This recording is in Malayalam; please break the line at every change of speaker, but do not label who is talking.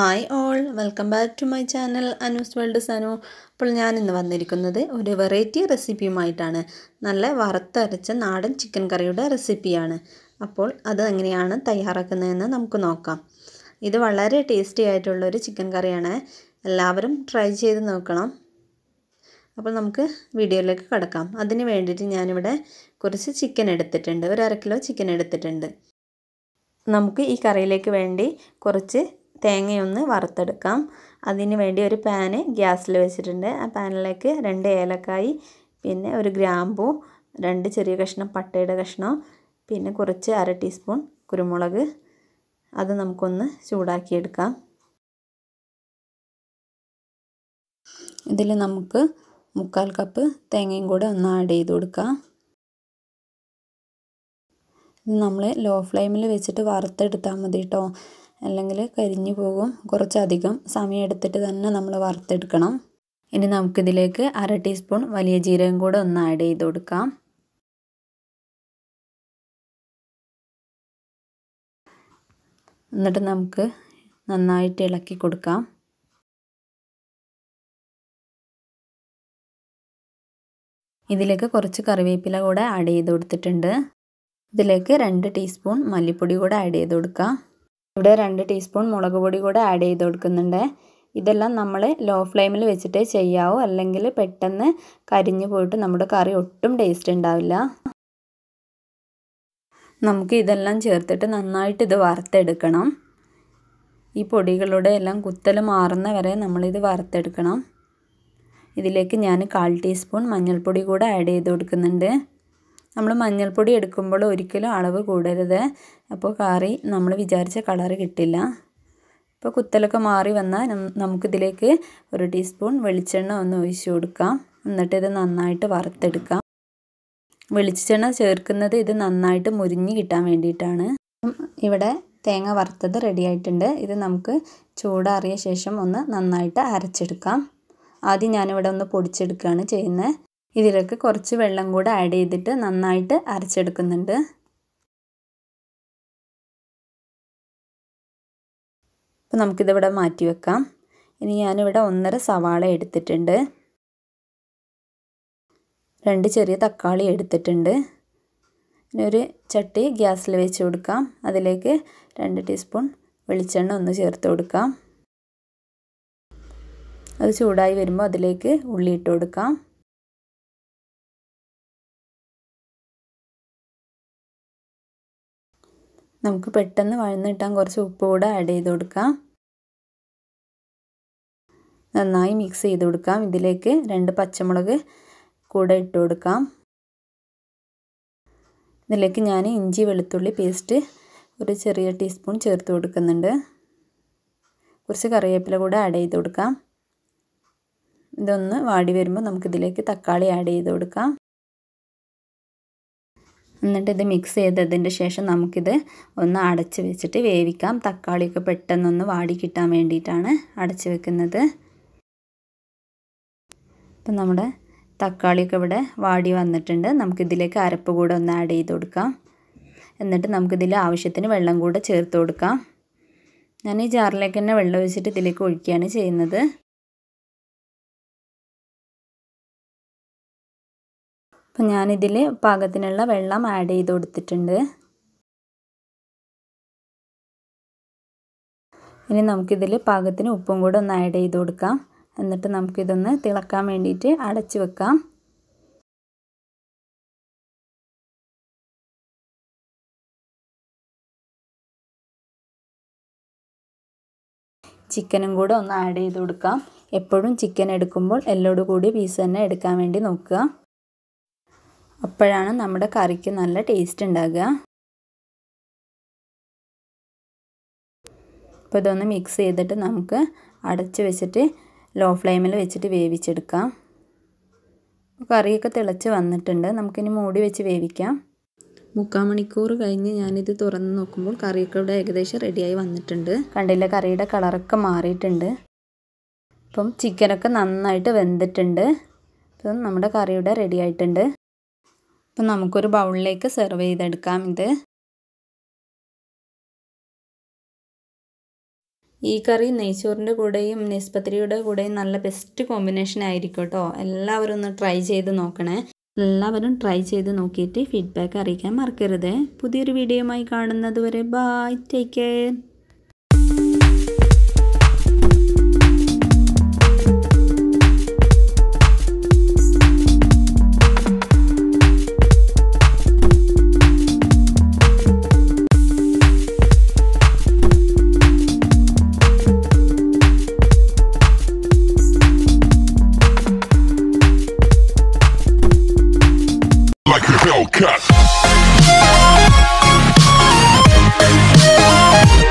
Hi all welcome back to my channel Anoos world Sanu അപ്പോൾ ഞാൻ ഇന്ന് വന്നിരിക്കുന്നത് ഒരു വെറൈറ്റി റെസിപ്പിയുമായിട്ടാണ് നല്ല വറുത്തരച്ച നാടൻ ചിക്കൻ കറിയുടെ റെസിപ്പിയാണ് അപ്പോൾ അത് എങ്ങനെയാണ് തയ്യാറാക്കുന്നതെന്ന് നമുക്ക് നോക്കാം ഇത് വളരെ ടേസ്റ്റി ആയിട്ടുള്ളൊരു ചിക്കൻ കറിയാണ് എല്ലാവരും ട്രൈ ചെയ്ത് നോക്കണം അപ്പോൾ നമുക്ക് വീഡിയോയിലേക്ക് കിടക്കാം അതിന് വേണ്ടിയിട്ട് ഞാനിവിടെ കുറച്ച് ചിക്കൻ എടുത്തിട്ടുണ്ട് ഒരു അര കിലോ ചിക്കൻ എടുത്തിട്ടുണ്ട് നമുക്ക് ഈ കറിയിലേക്ക് വേണ്ടി കുറച്ച് തേങ്ങയൊന്ന് വറുത്തെടുക്കാം അതിന് വേണ്ടി ഒരു പാന് ഗ്യാസിൽ വെച്ചിട്ടുണ്ട് ആ പാനിലേക്ക് രണ്ട് ഏലക്കായി പിന്നെ ഒരു ഗ്രാമ്പു രണ്ട് ചെറിയ കഷ്ണം പട്ടയുടെ കഷ്ണം പിന്നെ കുറച്ച് അര ടീസ്പൂൺ കുരുമുളക് അത് നമുക്കൊന്ന് ചൂടാക്കിയെടുക്കാം ഇതിൽ നമുക്ക് മുക്കാൽ കപ്പ് തേങ്ങയും കൂടെ ഒന്ന് ആഡ് ചെയ്ത് കൊടുക്കാം ഇത് നമ്മൾ ലോ ഫ്ലെയിമിൽ വെച്ചിട്ട് വറുത്തെടുത്താൽ മതി കേട്ടോ അല്ലെങ്കിൽ കരിഞ്ഞു പോകും കുറച്ചധികം സമയം എടുത്തിട്ട് തന്നെ നമ്മൾ വറുത്തെടുക്കണം ഇനി നമുക്കിതിലേക്ക് അര ടീസ്പൂൺ വലിയ ജീരകം കൂടെ ഒന്ന് ആഡ് ചെയ്ത് കൊടുക്കാം എന്നിട്ട് നമുക്ക് നന്നായിട്ട് ഇളക്കി കൊടുക്കാം ഇതിലേക്ക് കുറച്ച് കറിവേപ്പില കൂടെ ആഡ് ചെയ്ത് കൊടുത്തിട്ടുണ്ട് ഇതിലേക്ക് രണ്ട് ടീസ്പൂൺ മല്ലിപ്പൊടി കൂടെ ആഡ് ചെയ്ത് കൊടുക്കാം ഇവിടെ രണ്ട് ടീസ്പൂൺ മുളക് പൊടി കൂടെ ആഡ് ചെയ്ത് കൊടുക്കുന്നുണ്ട് ഇതെല്ലാം നമ്മൾ ലോ ഫ്ലെയിമിൽ വെച്ചിട്ടേ ചെയ്യാവൂ അല്ലെങ്കിൽ പെട്ടെന്ന് കരിഞ്ഞു പോയിട്ട് നമ്മുടെ കറി ഒട്ടും ടേസ്റ്റ് ഉണ്ടാവില്ല നമുക്ക് ഇതെല്ലാം ചേർത്തിട്ട് നന്നായിട്ട് ഇത് വറുത്തെടുക്കണം ഈ പൊടികളുടെ എല്ലാം കുത്തൽ മാറുന്ന വരെ നമ്മളിത് വറുത്തെടുക്കണം ഇതിലേക്ക് ഞാൻ കാൽ ടീസ്പൂൺ മഞ്ഞൾപ്പൊടി കൂടെ ആഡ് ചെയ്ത് കൊടുക്കുന്നുണ്ട് നമ്മൾ മഞ്ഞൾപ്പൊടി എടുക്കുമ്പോൾ ഒരിക്കലും അളവ് കൂടരുത് അപ്പോൾ കറി നമ്മൾ വിചാരിച്ച കളറ് കിട്ടില്ല ഇപ്പോൾ കുത്തലൊക്കെ മാറി വന്നാൽ നമുക്കിതിലേക്ക് ഒരു ടീസ്പൂൺ വെളിച്ചെണ്ണ ഒന്ന് ഒഴിച്ചു കൊടുക്കാം എന്നിട്ട് ഇത് നന്നായിട്ട് വറുത്തെടുക്കാം വെളിച്ചെണ്ണ ചേർക്കുന്നത് ഇത് നന്നായിട്ട് മുരിഞ്ഞ് കിട്ടാൻ വേണ്ടിയിട്ടാണ് ഇവിടെ തേങ്ങ വറുത്തത് റെഡി ആയിട്ടുണ്ട് ഇത് നമുക്ക് ചൂടാറിയ ശേഷം ഒന്ന് നന്നായിട്ട് അരച്ചെടുക്കാം ആദ്യം ഞാനിവിടെ ഒന്ന് പൊടിച്ചെടുക്കുകയാണ് ചെയ്യുന്നത് ഇതിലേക്ക് കുറച്ച് വെള്ളം കൂടെ ആഡ് ചെയ്തിട്ട് നന്നായിട്ട് അരച്ചെടുക്കുന്നുണ്ട് അപ്പോൾ നമുക്കിതിവിടെ മാറ്റി വെക്കാം ഇനി ഞാനിവിടെ ഒന്നര സവാള എടുത്തിട്ടുണ്ട് രണ്ട് ചെറിയ തക്കാളി എടുത്തിട്ടുണ്ട് ഇനി ഒരു ചട്ടി ഗ്യാസിൽ വെച്ച് കൊടുക്കാം അതിലേക്ക് രണ്ട് ടീസ്പൂൺ വെളിച്ചെണ്ണ ഒന്ന് ചേർത്ത് കൊടുക്കാം അത് ചൂടായി വരുമ്പോൾ അതിലേക്ക് ഉള്ളി ഇട്ട് കൊടുക്കാം നമുക്ക് പെട്ടെന്ന് വഴന്ന് കിട്ടാൻ കുറച്ച് ഉപ്പ് കൂടെ ആഡ് ചെയ്ത് കൊടുക്കാം നന്നായി മിക്സ് ചെയ്ത് കൊടുക്കാം ഇതിലേക്ക് രണ്ട് പച്ചമുളക് കൂടെ ഇട്ട് കൊടുക്കാം ഇതിലേക്ക് ഞാൻ ഇഞ്ചി വെളുത്തുള്ളി പേസ്റ്റ് ഒരു ചെറിയ ടീസ്പൂൺ ചേർത്ത് കൊടുക്കുന്നുണ്ട് കുറച്ച് കറിവേപ്പില കൂടെ ആഡ് ചെയ്ത് കൊടുക്കാം ഇതൊന്ന് വാടി വരുമ്പോൾ നമുക്കിതിലേക്ക് തക്കാളി ആഡ് ചെയ്ത് കൊടുക്കാം എന്നിട്ട് ഇത് മിക്സ് ചെയ്തതിൻ്റെ ശേഷം നമുക്കിത് ഒന്ന് അടച്ച് വെച്ചിട്ട് വേവിക്കാം തക്കാളിയൊക്കെ പെട്ടെന്നൊന്ന് വാടി കിട്ടാൻ വേണ്ടിയിട്ടാണ് അടച്ച് വെക്കുന്നത് അപ്പം നമ്മുടെ തക്കാളിയൊക്കെ ഇവിടെ വാടി വന്നിട്ടുണ്ട് നമുക്കിതിലേക്ക് അരപ്പ് കൂടെ ഒന്ന് ആഡ് ചെയ്ത് കൊടുക്കാം എന്നിട്ട് നമുക്കിതിൽ ആവശ്യത്തിന് വെള്ളം കൂടെ ചേർത്ത് കൊടുക്കാം ഞാൻ ഈ ജാറിലേക്ക് തന്നെ വെള്ളം ഒഴിച്ചിട്ട് ഇതിലേക്ക് ഒഴിക്കുകയാണ് ചെയ്യുന്നത് അപ്പം ഞാനിതിൽ പാകത്തിനുള്ള വെള്ളം ആഡ് ചെയ്ത് കൊടുത്തിട്ടുണ്ട് ഇനി നമുക്കിതിൽ പാകത്തിന് ഉപ്പും കൂടെ ഒന്ന് ആഡ് ചെയ്ത് കൊടുക്കാം എന്നിട്ട് നമുക്കിതൊന്ന് തിളക്കാൻ വേണ്ടിയിട്ട് അടച്ചു വെക്കാം ചിക്കനും കൂടെ ഒന്ന് ആഡ് ചെയ്ത് കൊടുക്കാം എപ്പോഴും ചിക്കൻ എടുക്കുമ്പോൾ എല്ലോട് കൂടി പീസ് തന്നെ എടുക്കാൻ വേണ്ടി നോക്കുക അപ്പോഴാണ് നമ്മുടെ കറിക്ക് നല്ല ടേസ്റ്റ് ഉണ്ടാകുക അപ്പോൾ ഇതൊന്ന് മിക്സ് ചെയ്തിട്ട് നമുക്ക് അടച്ച് വെച്ചിട്ട് ലോ ഫ്ലെയിമിൽ വെച്ചിട്ട് വേവിച്ചെടുക്കാം കറിയൊക്കെ തിളച്ച് വന്നിട്ടുണ്ട് നമുക്കിനി മൂടി വെച്ച് വേവിക്കാം മുക്കാൽ മണിക്കൂർ കഴിഞ്ഞ് ഞാനിത് തുറന്ന് നോക്കുമ്പോൾ കറിയൊക്കെ ഇവിടെ ഏകദേശം റെഡിയായി വന്നിട്ടുണ്ട് കണ്ടില്ല കറിയുടെ കളറൊക്കെ മാറിയിട്ടുണ്ട് അപ്പം ചിക്കനൊക്കെ നന്നായിട്ട് വെന്തിട്ടുണ്ട് അപ്പം നമ്മുടെ കറി ഇവിടെ റെഡി ആയിട്ടുണ്ട് അപ്പം നമുക്കൊരു ബൗളിലേക്ക് സെർവ് ചെയ്തെടുക്കാം ഇത് ഈ കറി നെയ്ച്ചോറിൻ്റെ കൂടെയും നെസ്പത്രിയുടെ കൂടെയും നല്ല ബെസ്റ്റ് കോമ്പിനേഷൻ ആയിരിക്കും കേട്ടോ എല്ലാവരും ഒന്ന് ട്രൈ ചെയ്ത് നോക്കണേ എല്ലാവരും ട്രൈ ചെയ്ത് നോക്കിയിട്ട് ഫീഡ്ബാക്ക് അറിയിക്കാൻ മറക്കരുത് പുതിയൊരു വീഡിയോയുമായി കാണുന്നത് വരെ bye take care
like a Hellcat.